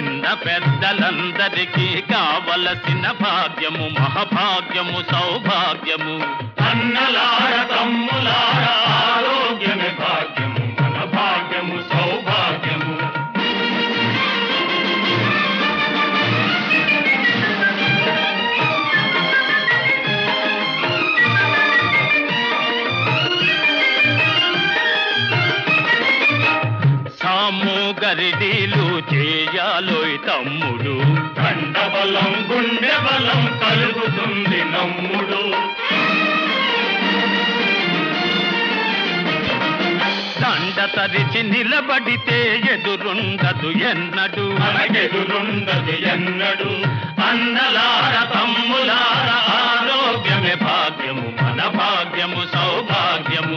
చిన్న పెద్దలందరికీ కావలసిన భాగ్యము మహాభాగ్యము సౌభాగ్యము అన్నలార తమ్ములార ఆరోగ్యమే భాగ్యము మన భాగ్యము సౌభాగ్యము సాము గరిడీలు చేయాలోయ్ తమ్ముడు కండబలం గుండె బలం కలుగుతుంది నమ్ముడు దండ తరిచి నిలబడితే ఎదురుండదు ఎన్నడు మనకెదురుండదు ఎన్నడు అన్నలార తమ్ములార ఆరోగ్యమే భాగ్యము మన భాగ్యము సౌభాగ్యము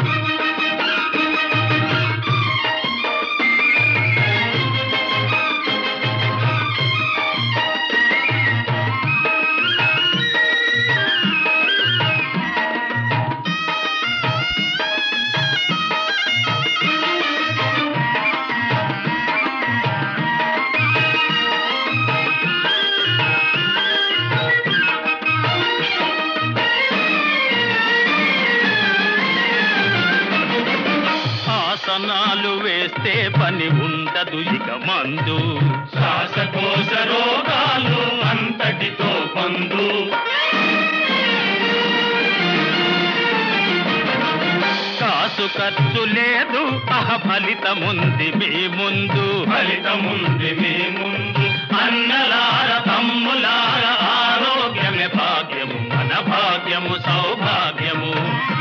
ఆసనాలు వేస్తే పని ఉండదు ఇక మందు శ్వాసకోశ రోగాలు అంతటితో పొందు కాసు ఖర్చు లేదు అహ ఫలితముంది మీ ముందు ఫలితముంది మీ ముందు అన్నలార తమ్ములార ఆరోగ్యమే భాగ్యము మన భాగ్యము సౌభాగ్యము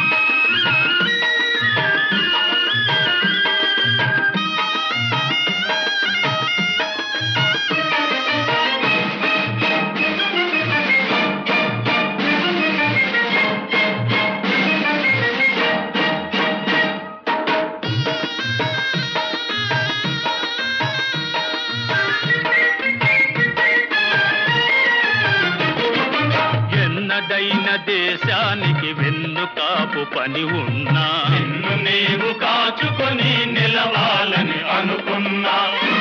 ఎన్నడైన దేశానికి వెన్నుకాపు పని ఉన్నా నిన్ను నీవు కాచుకొని నిలవాలని అనుకున్నా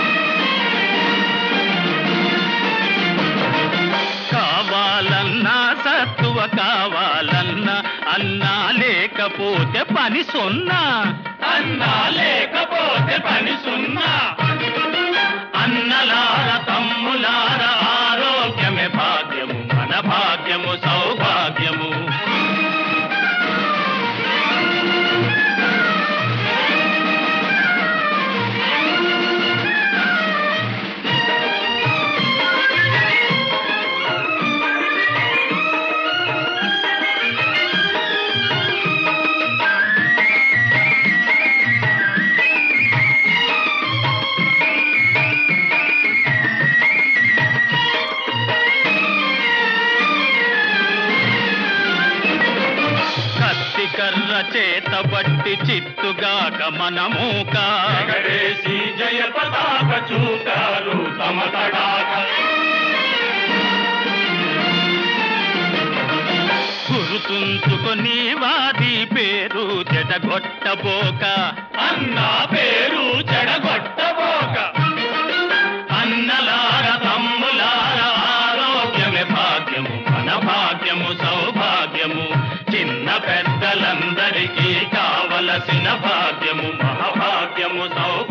కావాలన్నా సత్తువ కావాలన్నా అన్నా లేకపోతే పని సున్నా అన్నా లేకపోతే పని సున్నా అన్నలార తమ్ములార ఆరోగ్యమే భాగ్యము మన భాగ్యము సౌభాగ్యము కత్తి కర్ర చేత బట్టి చిత్తుగాక మనమూక ఎగరేసి జయ పతాక చూతారు తమ తడాక గురుతుంచుకొని వాది పేరు చెడగొట్టబోక అన్నా పేరు చెడగొట్టబోక అన్నలార తమ్ములార ఆరోగ్యమే భాగ్యము మన భాగ్యము సౌభాగ్యము చిన్న పెద్దలందరికీ కావలసిన భాగ్యము మహాభాగ్యము సౌభాగ్యము